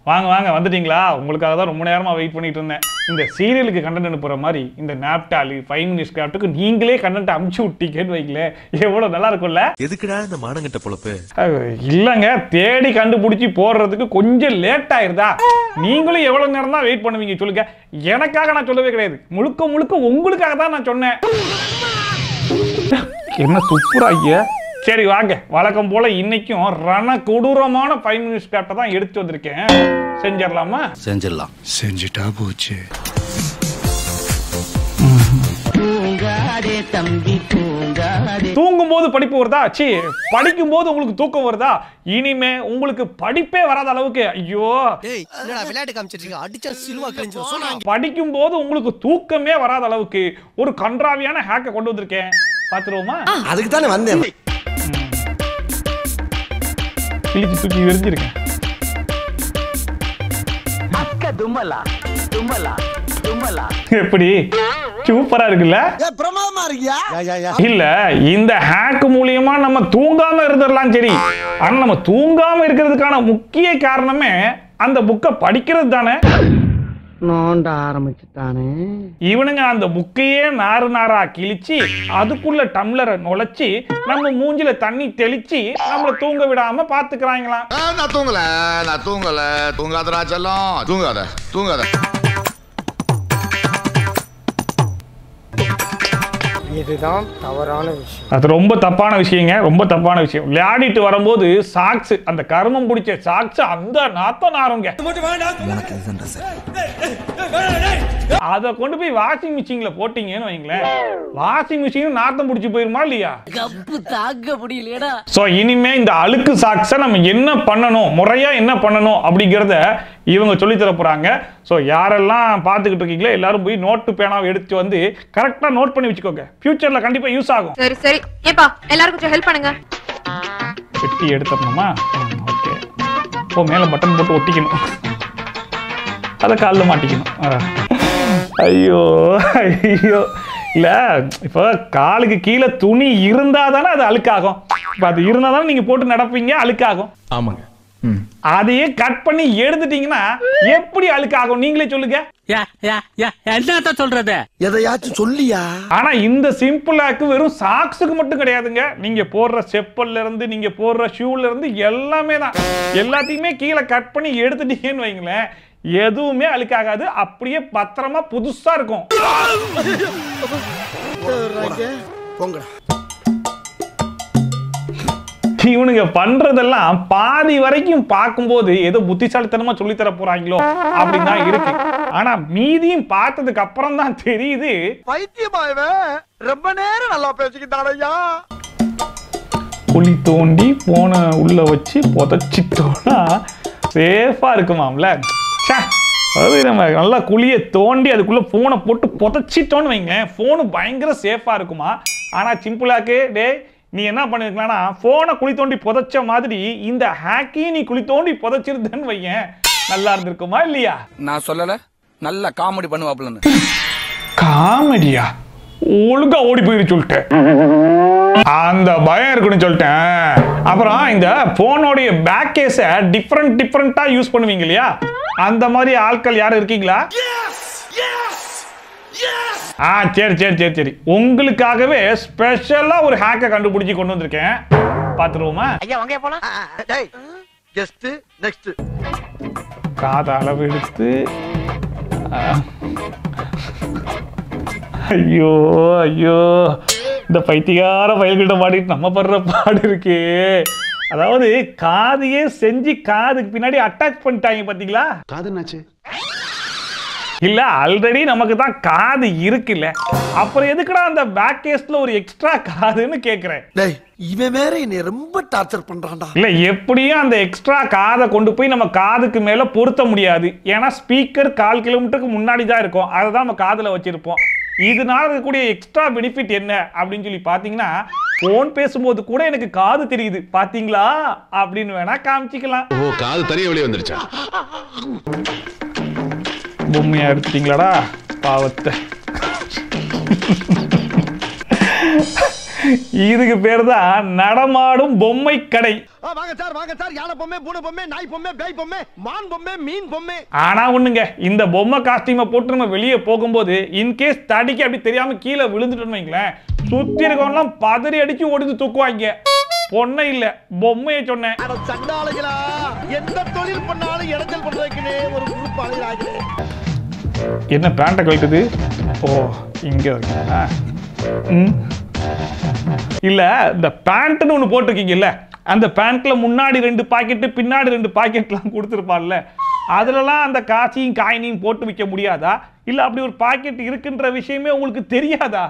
வாங்க வாங்க வந்துட்டீங்களா உங்களுக்காக தான் ரொம்ப நேரமா வெயிட் பண்ணிட்டு இருந்தேன் இந்த சீரியலுக்கு கண்டென்ட் அனுப்புற மாதிரி இந்த நாப்டாலு ஃபைவ் மினிட்ஸ் கிராஃப்ட்டுக்கு நீங்களே கண்டென்ட் அமுச்சு விட்டீங்கன்னு வைங்களேன் எவ்வளவு நல்லா இருக்கும்ல எதுக்குடா இந்த மானங்கட்ட பொழப்பு அஹ், இல்லைங்க தேடி கண்டுபிடிச்சி போடுறதுக்கு கொஞ்சம் லேட் ஆயிருதா நீங்களும் எவ்வளவு நேரம் தான் வெயிட் பண்ணுவீங்க சொல்லுங்க எனக்காக நான் சொல்லவே கிடையாது முழுக்க முழுக்க உங்களுக்காக தான் நான் சொன்னேன் என்ன துப்புரா ஐயா சரி வாங்க வழக்கம் போல இன்னைக்கும் ரண கொடூரமான ஃபைவ் மினிட்ஸ் கிராஃப்டை தான் எடுத்து வந்திருக்கேன் செஞ்சிடலாமா செஞ்சிடலாம் செஞ்சுட்டா போச்சு தூங்காதே தம்பி தூங்காதே தூங்கும்போது படிப்பு வருதா சி படிக்கும் போது உங்களுக்கு தூக்கம் வருதா இனிமே உங்களுக்கு படிப்பே வராத அளவுக்கு ஐயோ டேய் என்னடா விளையாட்டு காமிச்சிட்டு இருக்க அடிச்சா சிலுவா கிழிஞ்சு சொன்னாங்க படிக்கும் போது உங்களுக்கு தூக்கமே வராத அளவுக்கு ஒரு கன்றாவியான ஹேக்கை கொண்டு வந்திருக்கேன் பாத்துருவோமா அதுக்கு தானே வந்தேன் கிழிச்சு தூக்கி விரிஞ்சிருக்கேன் அக்க தும்மலா தும்மலா தும்மலா எப்படி சூப்பரா இருக்குல்ல பிரமாதமா இருக்கியா இல்ல இந்த ஹேக் மூலியமா நம்ம தூங்காம இருந்துடலாம் சரி ஆனா நம்ம தூங்காம இருக்கிறதுக்கான முக்கிய காரணமே அந்த புக்கை படிக்கிறது தானே நோண்ட ஆரம்பிச்சுட்டானே இவனுங்க அந்த புக்கையே நாறு நாரா கிழிச்சு அதுக்குள்ள டம்ளரை நுழைச்சி நம்ம மூஞ்சில தண்ணி தெளிச்சு நம்மள தூங்க விடாம பாத்துக்கிறாங்களாம் ஆ, நான் தூங்கல நான் தூங்கல தூங்காதடா செல்லம் தூங்காத தூங்காத இதுதான் தவறான விஷயம் அது ரொம்ப தப்பான விஷயங்க ரொம்ப தப்பான விஷயம் விளையாடிட்டு வரும்போது சாக்ஸ் அந்த கருமம் பிடிச்ச சாக்ஸ் அந்த நாத்தம் நாருங்க அதை கொண்டு போய் வாஷிங் மிஷின்ல போட்டீங்கன்னு வைங்களேன் வாஷிங் மிஷின் நாத்தம் பிடிச்சி போயிருமா இல்லையா கப்பு தாங்க முடியலடா ஸோ இனிமே இந்த அழுக்கு சாக்ஸை நம்ம என்ன பண்ணணும் முறையா என்ன பண்ணணும் அப்படிங்கிறத இவங்க சொல்லித் தர போறாங்க ஸோ யாரெல்லாம் பார்த்துக்கிட்டு இருக்கீங்களோ எல்லாரும் போய் நோட்டு பேனாவை எடுத்து வந்து கரெக்டாக நோட் பண்ணி வச்சுக்கோங்க ஃபியூச்சர்ல கண்டிப்பா யூஸ் ஆகும் சரி சரி ஏப்பா எல்லாரும் கொஞ்சம் ஹெல்ப் பண்ணுங்க வெட்டி எடுத்துடணுமா ஓகே ஓ மேலே பட்டன் போட்டு ஒட்டிக்கணும் அதை காலில் மாட்டிக்கணும் ஆ. ஐயோ ஐயோ இல்லை இப்போ காலுக்கு கீழே துணி இருந்தால் தானே அது அழுக்காகும் இப்போ அது இருந்தால் தானே நீங்கள் போட்டு நடப்பீங்க அழுக்காகும் ஆமாங்க அதையே கட் பண்ணி எடுத்துட்டீங்கன்னா எப்படி அழுக்காகும் நீங்களே சொல்லுங்க என்னத்த சொல்றது எதையாச்சும் சொல்லியா ஆனா இந்த சிம்பிளாக்கு வெறும் சாக்ஸுக்கு மட்டும் கிடையாதுங்க நீங்க போடுற செப்பல்ல இருந்து நீங்க போடுற ஷூல இருந்து எல்லாமே தான் எல்லாத்தையுமே கீழே கட் பண்ணி எடுத்துட்டீங்கன்னு வைங்களேன் எதுவுமே அழுக்காகாது அப்படியே பத்திரமா புதுசா இருக்கும் போங்கடா இவனுங்க பண்றதெல்லாம் பாதி வரைக்கும் பார்க்கும்போது ஏதோ புத்திசாலித்தனமா சொல்லித் தர போறாங்களோ அப்படின்னு தான் இருக்கு ஆனா மீதியும் பார்த்ததுக்கு அப்புறம் தான் தெரியுது பைத்தியமாயவன் ரொம்ப நேரம் நல்லா பேசிக்கிட்டானையா குழி தோண்டி போனை உள்ள வச்சு புதைச்சிட்டோம்னா சேஃபா இருக்குமாம்ல ச்சே, அதாவது நம்ம நல்லா குழியை தோண்டி அதுக்குள்ள போனை போட்டு புதைச்சிட்டோன்னு வைங்க போனு பயங்கர சேஃபா இருக்குமா ஆனா சிம்பிளாக்கு டே நீ என்ன பண்ணிருக்கலாம்னா போனை குழி தோண்டி புதைச்ச மாதிரி இந்த ஹேக்கையும் நீ குழி தோண்டி புதைச்சிருந்தேன்னு வையேன் நல்லா இருந்திருக்குமா இல்லையா நான் சொல்லல நல்ல காமெடி பண்ணுவாப்லன்னு காமெடியா ஒழுங்கா ஓடி போயிரு சொல்லிட்டேன் அந்த பயம் இருக்குன்னு சொல்லிட்டேன் அப்புறம் இந்த போனோடைய பேக் கேஸை டிஃப்ரெண்ட் டிஃப்ரெண்டா யூஸ் பண்ணுவீங்க இல்லையா அந்த மாதிரி ஆட்கள் யாரும் இருக்கீங்களா ஆ சரி சரி சரி சரி உங்களுக்காகவே ஸ்பெஷலா ஒரு ஹேக்கை கண்டுபிடிச்சி கொண்டு வந்திருக்கேன் பார்த்துருவோமா ஐயா வாங்க போலாம் டேய் கெஸ்ட் நெக்ஸ்ட் காத அளவு எடுத்து ஆ. ஐயோ ஐயோ இந்த பைத்தியக்கார பயல்கிட்ட பாடிட்டு நம்ம படுற பாடு இருக்கே அதாவது காதையே செஞ்சு காதுக்கு பின்னாடி அட்டாச் பண்ணிட்டாங்க பாத்தீங்களா காது என்னாச்சு இல்ல ஆல்ரெடி நமக்கு தான் காது இருக்குல்ல அப்புறம் எதுக்குடா அந்த பேக் கேஸ்ல ஒரு எக்ஸ்ட்ரா காதுன்னு கேக்குறேன் டேய் இவன் வேற என்னை ரொம்ப டார்ச்சர் பண்றான்டா இல்ல எப்படியும் அந்த எக்ஸ்ட்ரா காதை கொண்டு போய் நம்ம காதுக்கு மேல பொருத்த முடியாது ஏன்னா ஸ்பீக்கர் கால் கிலோமீட்டருக்கு முன்னாடி தான் இருக்கும் அதை தான் நம்ம காதுல வச்சிருப்போம் இதனால இருக்கக்கூடிய எக்ஸ்ட்ரா பெனிஃபிட் என்ன அப்படின்னு சொல்லி பாத்தீங்கன்னா போன் பேசும்போது கூட எனக்கு காது தெரியுது பாத்தீங்களா அப்படின்னு வேணா காமிச்சிக்கலாம் ஓ காது தனியா வெளியே வந்துருச்சா பொம்மையா எடுத்துட்டீங்களாடா பாவத்தை இதுக்கு பேர் தான் நடமாடும் பொம்மை கடை வாங்க சார் வாங்க சார் யானை பொம்மை பூனை பொம்மை நாய் பொம்மை பேய் பொம்மை மான் பொம்மை மீன் பொம்மை ஆனா ஒண்ணுங்க இந்த பொம்மை காஸ்டியூமை போட்டு நம்ம வெளியே போகும்போது இன்கேஸ் தடிக்கு அப்படி தெரியாம கீழே விழுந்துட்டோம்னு வைங்களேன் சுத்தி இருக்கவங்கலாம் பதறி அடிச்சு ஓடிந்து தூக்குவாங்க பொண்ணை இல்ல பொம்மையை சொன்னேன் அட சண்டாளுகளா எந்த தொழில் பண்ணாலும் இடைஞ்சல் பண்றதுக்குன்னு ஒரு குரூப் அழைகிறாங்களே என்ன பேண்ட்டை கழட்டுது ஓ இங்க இருக்கு. ஆ. ம். இல்ல இந்த பேண்ட்னு ஒன்று போட்டிருக்கீங்கல்ல அந்த பேண்ட்ல முன்னாடி ரெண்டு பாக்கெட்டு பின்னாடி ரெண்டு பாக்கெட்லாம் கொடுத்துருப்பான்ல அதுலலாம் அந்த காசையும் காயினையும் போட்டு வைக்க முடியாதா இல்ல அப்படி ஒரு பாக்கெட் இருக்குன்ற விஷயமே உங்களுக்கு தெரியாதா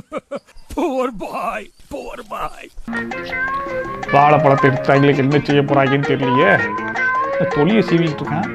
வாழைப்பழத்தை எடுத்தாங்களுக்கு என்ன செய்ய போறாங்கன்னு தெரியலையே தொழியை சீவிட்டு இருக்கான்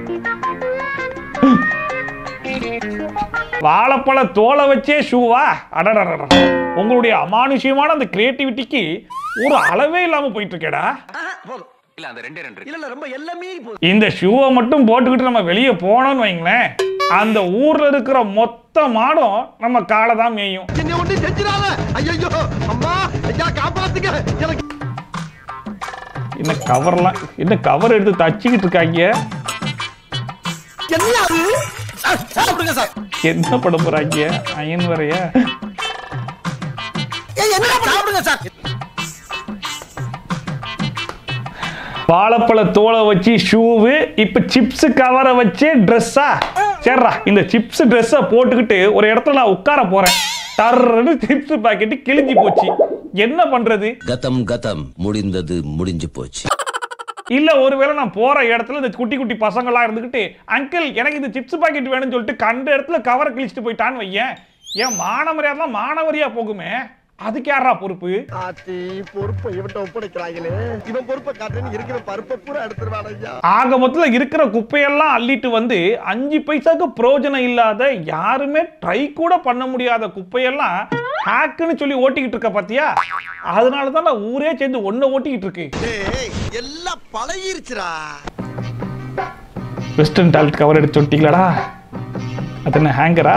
வாழைப்பழ தோலை வச்சே ஷூவா அடடடட உங்களுடைய அமானுஷ்யமான அந்த கிரியேட்டிவிட்டிக்கு ஒரு அளவே இல்லாம போயிட்டு இருக்கேடா இல்ல இல்ல ரொம்ப எல்லாமே போதும் இந்த ஷூவை மட்டும் போட்டுக்கிட்டு நம்ம வெளியே போனோம்னு வைங்களேன் அந்த ஊர்ல இருக்கிற மொத்த மாடும் நம்ம காலை தான் மேயும் என்ன ஒண்ணு செஞ்சிடாத ஐயோ அம்மா ஐயா காப்பாத்துங்க எனக்கு என்ன கவர்லாம் என்ன கவர் எடுத்து தச்சிக்கிட்டு இருக்காங்க என்ன அது சார், சாப்பிடுங்க சார் என்ன பண்ண போறாங்க அயன் வரைய ஏய், என்ன சாப்பிடுங்க சார் வாழைப்பழ தோலை வச்சு ஷூவு இப்ப சிப்ஸ் கவரை வச்சு ட்ரெஸ்ஸா சரிடா இந்த சிப்ஸ் ட்ரெஸ்ஸை போட்டுக்கிட்டு ஒரு இடத்துல நான் உட்கார போறேன் டர்ன்னு சிப்ஸ் பாக்கெட்டு கிழிஞ்சு போச்சு என்ன பண்றது கதம் கதம் முடிந்தது முடிஞ்சு போச்சு இல்ல ஒருவேளை நான் போற இடத்துல இந்த குட்டி குட்டி பசங்களா இருந்துகிட்டு அங்கிள் எனக்கு இந்த சிப்ஸ் பாக்கெட் வேணும்னு சொல்லிட்டு கண்ட இடத்துல கவரை கிழிச்சிட்டு போயிட்டான்னு வையேன் ஏன் மாணவரியாதான் மாணவரியா போகுமே அதுக்கு யாரா பொறுப்பு ஆத்தி பொறுப்பை இவன்ட்ட ஒப்படைக்கிறாங்களே இவன் பொறுப்பை காட்டுன்னு இருக்கிற பருப்பை பூரா எடுத்துருவான் ஐயா ஆக மொத்தத்தில் இருக்கிற குப்பையெல்லாம் அள்ளிட்டு வந்து அஞ்சு பைசாக்கு பிரயோஜனம் இல்லாத யாருமே ட்ரை கூட பண்ண முடியாத குப்பையெல்லாம் ஹேக்குன்னு சொல்லி ஓட்டிக்கிட்டு இருக்க பாத்தியா அதனால தான் நான் ஊரே சேர்ந்து ஒன்ன ஓட்டிக்கிட்டு இருக்கு டேய் எல்லாம் பழகிருச்சுடா வெஸ்டர்ன் டால்ட் கவர் எடுத்து விட்டீங்களாடா அது என்ன ஹேங்கரா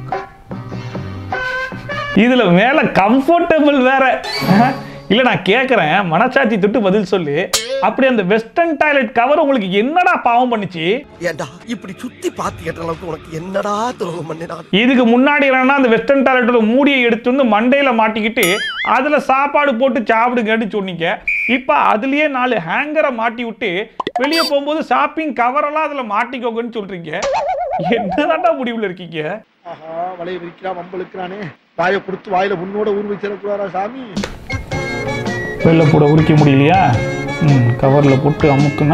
இதுல மேல கம்ஃபர்டபுள் வேற அஹ், இல்ல நான் கேக்குறேன் மனசாட்சி தொட்டு பதில் சொல்லு அப்படி அந்த வெஸ்டர்ன் டாய்லெட் கவர் உங்களுக்கு என்னடா பாவம் பண்ணுச்சு ஏண்டா இப்படி சுத்தி பாத்து கேட்ட அளவுக்கு உனக்கு என்னடா துரோகம் பண்ணினான் இதுக்கு முன்னாடி என்னன்னா அந்த வெஸ்டர்ன் டாய்லெட்டோட மூடியை எடுத்து வந்து மண்டையில மாட்டிக்கிட்டு அதுல சாப்பாடு போட்டு சாப்பிடுங்கன்னு சொன்னீங்க இப்ப அதுலயே நாலு ஹேங்கரை மாட்டி விட்டு வெளியே போகும்போது ஷாப்பிங் கவரெல்லாம் அதுல மாட்டிக்கோங்கன்னு சொல்றீங்க என்னதான்டா முடிவுல இருக்கீங்க ஆஹா வலைய விரிக்கிறான் வம்பளுக்கிறானே வாயை கொடுத்து வாயில உன்னோட ஊர் வச்சிடக்கூடாதா சாமி வெளில போட உரிக்க முடியலையா ம் கவரில் போட்டு அமுக்குனா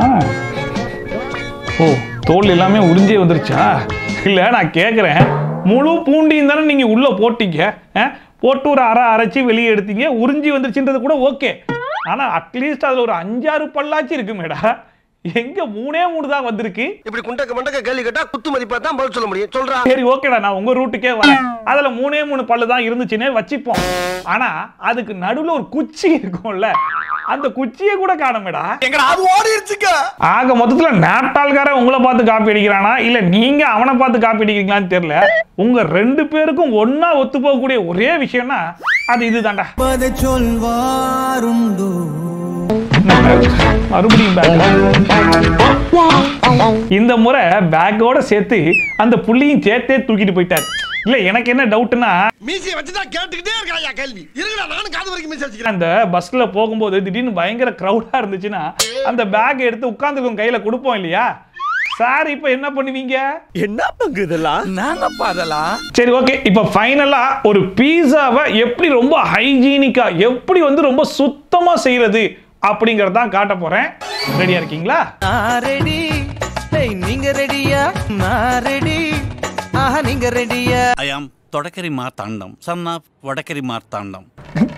ஓ தோல் எல்லாமே உறிஞ்சே வந்துருச்சா இல்லை நான் கேட்குறேன் முழு பூண்டியும் தானே நீங்கள் உள்ளே போட்டீங்க ஆ? போட்டு ஒரு அரை அரைச்சி வெளியே எடுத்தீங்க உறிஞ்சி வந்துருச்சுன்றது கூட ஓகே ஆனால் அட்லீஸ்ட் அதில் ஒரு அஞ்சாறு பல்லாச்சு இருக்குமேடா எங்கே மூணே மூணு தான் வந்திருக்கு இப்படி குண்டக்க மண்டக்க கேள்வி கேட்டா குத்து மதிப்பா தான் பதில் சொல்ல முடியும் சொல்றா சரி ஓகேடா நான் உங்க ரூட்டுக்கே வரேன் அதுல மூணே மூணு பல்லு தான் இருந்துச்சுன்னே வச்சுப்போம் ஆனா அதுக்கு நடுவுல ஒரு குச்சி இருக்கும்ல அந்த குச்சியை கூட காணமேடா எங்கடா அது ஓடிருச்சுங்க ஆக மொத்தத்துல நாட்டாள்காரன் உங்களை பார்த்து காப்பி அடிக்கிறானா இல்ல நீங்க அவனை பார்த்து காப்பி அடிக்கிறீங்களான்னு தெரியல உங்க ரெண்டு பேருக்கும் ஒண்ணா ஒத்து போகக்கூடிய ஒரே விஷயம்னா அது இதுதான்டா மறுபடியும் பேக் இந்த முறை பேக்கோட சேர்த்து அந்த புள்ளியும் சேர்த்தே தூக்கிட்டு போயிட்டார் இல்ல எனக்கு என்ன டவுட்னா மீசியை வச்சுதான் கேட்டுக்கிட்டே இருக்காயா கேள்வி இருக்குடா நானும் காது வரைக்கும் மீசி வச்சுக்கிறேன் அந்த பஸ்ல போகும்போது திடீர்னு பயங்கர கிரௌடா இருந்துச்சுன்னா அந்த பேக் எடுத்து உட்கார்ந்துருக்கவங்க கையில கொடுப்போம் இல்லையா சார் இப்போ என்ன பண்ணுவீங்க என்ன பங்கு இதெல்லாம் நாங்கப்பா அதெல்லாம் சரி ஓகே இப்போ ஃபைனலா ஒரு பீஸாவை எப்படி ரொம்ப ஹைஜீனிக்கா எப்படி வந்து ரொம்ப சுத்தமா செய்யறது அப்படிங்கறத தான் காட்ட போறேன் ரெடியா இருக்கீங்களா நான் ரெடி நீங்க ரெடியா நான் ரெடி ஆஹா நீங்க ரெடியா I am Thodakkari Marthandam son of Vadakkari Marthandam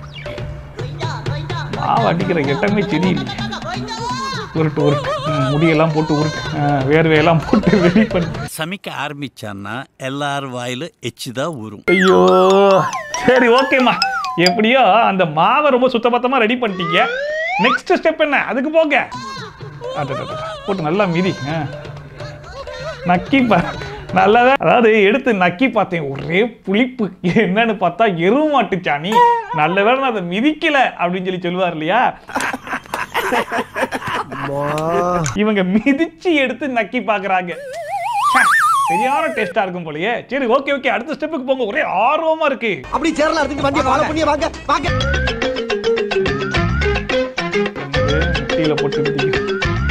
மாவு அடிக்கிற எட்டமே சரியில்லையே உருட்டு உருட்டு ம், முடியெல்லாம் போட்டு உருட்டு ஆ, வேர்வையெல்லாம் போட்டு ரெடி பண்ணு சமைக்க ஆரம்பிச்சான்னா எல்லார் வாயில எச்சு தான் ஊறும் ஐயோ சரி ஓகேம்மா எப்படியோ அந்த மாவை ரொம்ப சுத்தபத்தமா ரெடி பண்ணிட்டீங்க நெக்ஸ்ட் ஸ்டெப் என்ன அதுக்கு போங்க அடடடட, போட்டு நல்லா மிதி ஆ. நக்கி பாரு நல்லதா அதாவது எடுத்து நக்கி பார்த்தேன் ஒரே புளிப்பு என்னன்னு பார்த்தா எருவு மாட்டு சாணி நல்ல வேளை நான் அதை மிதிக்கல அப்படின்னு சொல்லி சொல்லுவார் இல்லையா இவங்க மிதிச்சு எடுத்து நக்கி பாக்குறாங்க ச்சே, சரியான டேஸ்டா இருக்கும் போலயே சரி ஓகே ஓகே அடுத்த ஸ்டெப்புக்கு போங்க ஒரே ஆர்வமா இருக்கு அப்படி சேரலாம் இருக்கு வண்டியை வாழ புண்ணிய வாங்க வாங்க கீழே போட்டு மிதிக்க.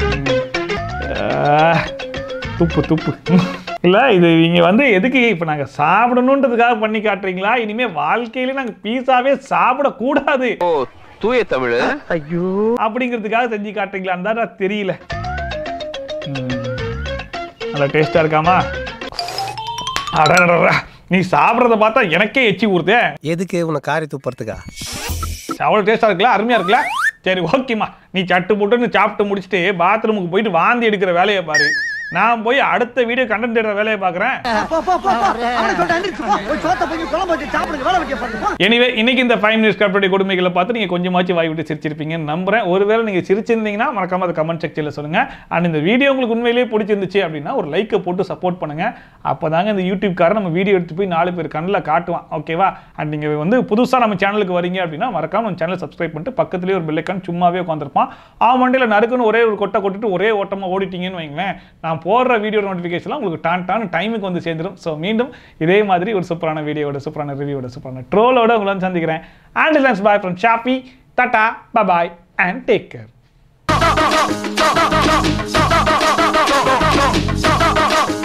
ஆ, துப்பு துப்பு இல்ல இது நீங்க வந்து எதுக்கு இப்ப நாங்க சாப்பிடணுன்றதுக்காக பண்ணி காட்டுறீங்களா இனிமே வாழ்க்கையில நாங்க பீஸாவே சாப்பிடக்கூடாது தூய தமிழ் ஐயோ அப்படிங்கிறதுக்காக செஞ்சு காட்டுறீங்களான்னு தான் நான் தெரியல ம். நல்லா டேஸ்டா இருக்காமா அடடடடா. நீ சாப்பிட்றத பார்த்தா எனக்கே எச்சி ஊறுதே எதுக்கு உன்னை காரி துப்புறதுக்கா அவ்வளோ டேஸ்டா இருக்குல்ல அருமையா இருக்குல்ல சரி ஓகேம்மா நீ சட்டு போட்டுன்னு சாப்பிட்டு முடிச்சுட்டு பாத்ரூமுக்கு போயிட்டு வாந்தி எடுக்கிற வேலையை பாரு நான் போய் அடுத்த வீடியோ கண்டென்ட் எடுக்கிற வேலையை பார்க்குறேன் போ போ போ போ அவனை சொல்லிட்டு அண்டிச்சு போ போய் சோத்த போய் குழம்பு வச்சு சாப்பிடுங்க வேலை வெட்டிய பாருங்க போ. எனிவே இன்னைக்கு இந்த ஃபைவ் மினிட்ஸ் கப்படி கொடுமைகளை பார்த்து நீங்கள் கொஞ்சமாச்சும் வாய் விட்டு சிரிச்சிருப்பீங்கன்னு நம்புறேன் ஒருவேளை நீங்கள் சிரிச்சிருந்தீங்கன்னா மறக்காம அதை கமெண்ட் செக்ஷனில் சொல்லுங்க அண்ட் இந்த வீடியோ உங்களுக்கு உண்மையிலேயே பிடிச்சிருந்துச்சு அப்படின்னா ஒரு லைக்கை போட்டு சப்போர்ட் பண்ணுங்க அப்போதாங்க இந்த யூடியூப்காரன் நம்ம வீடியோ எடுத்து போய் நாலு பேர் கண்ணில் காட்டுவான் ஓகேவா அண்ட் நீங்கள் வந்து புதுசாக நம்ம சேனலுக்கு வரீங்க அப்படின்னா மறக்காம நம்ம சேனலை சப்ஸ்கிரைப் பண்ணிட்டு பக்கத்துலேயே ஒரு பெல்லைக்கான் சும்மாவே உட்காந்துருப்பான் ஆ மண்டியில் நறுக்குன்னு ஒரே ஒரு கொட்டை கொட்டிட்டு ஒரே ஓட்டமாக ஓடிட்டீங்கன்னு வைங்களேன் நான் போடுற வீடியோ நோட்டிஃபிகேஷன்லாம் உங்களுக்கு டான் டான் டைமுக்கு வந்து சேர்ந்துடும் ஸோ மீண்டும் இதே மாதிரி ஒரு சூப்பரான வீடியோட சூப்பரான ரிவ்யூவோட சூப்பரான ட்ரோலோட உங்களை வந்து சந்திக்கிறேன் அண்ட் லன்ஸ் பாய் ஃப்ரம் ஷாப்பி தட்டா பபாய் அண்ட் டேக் கேர்